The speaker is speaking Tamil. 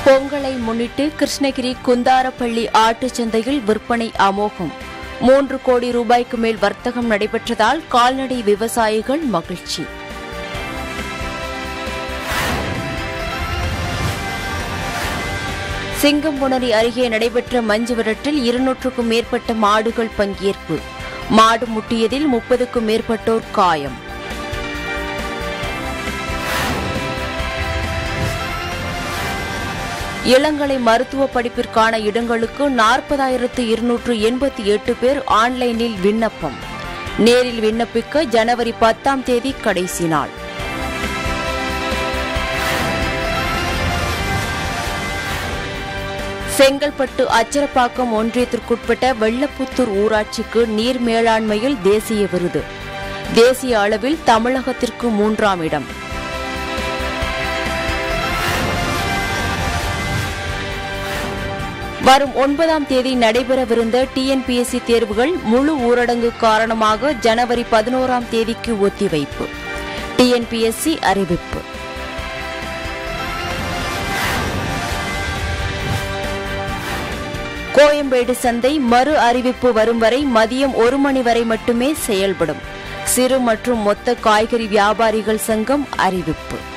பொங்கலை முன்னிட்டு கிருஷ்ணகிரி குந்தாரப்பள்ளி ஆட்டுச் சந்தையில் விற்பனை அமோகம் மூன்று கோடி ரூபாய்க்கு மேல் வர்த்தகம் நடைபெற்றதால் கால்நடை விவசாயிகள் மகிழ்ச்சி சிங்கம்புணரி அருகே நடைபெற்ற மஞ்சு விரட்டில் இருநூற்றுக்கும் மேற்பட்ட மாடுகள் பங்கேற்பு மாடு முட்டியதில் முப்பதுக்கும் மேற்பட்டோர் காயம் இளங்கலை மருத்துவ படிப்பிற்கான இடங்களுக்கு நாற்பதாயிரத்து இருநூற்று எண்பத்தி எட்டு பேர் ஆன்லைனில் விண்ணப்பம் நேரில் விண்ணப்பிக்க ஜனவரி பத்தாம் தேதி கடைசி நாள் செங்கல்பட்டு அச்சரப்பாக்கம் ஒன்றியத்திற்குட்பட்ட வெள்ளப்புத்தூர் ஊராட்சிக்கு நீர் மேலாண்மையில் தேசிய விருது தேசிய அளவில் தமிழகத்திற்கு மூன்றாம் இடம் வரும் ஒன்பதாம் தேதி நடைபெறவிருந்த டிஎன்பிஎஸ்சி தேர்வுகள் முழு ஊரடங்கு காரணமாக ஜனவரி பதினோராம் தேதிக்கு ஒத்திவைப்பு டிஎன்பிஎஸ்சி அறிவிப்பு கோயம்பேடு சந்தை மறு அறிவிப்பு வரும் வரை மதியம் ஒரு மணி வரை மட்டுமே செயல்படும் சிறு மற்றும் மொத்த காய்கறி வியாபாரிகள் சங்கம் அறிவிப்பு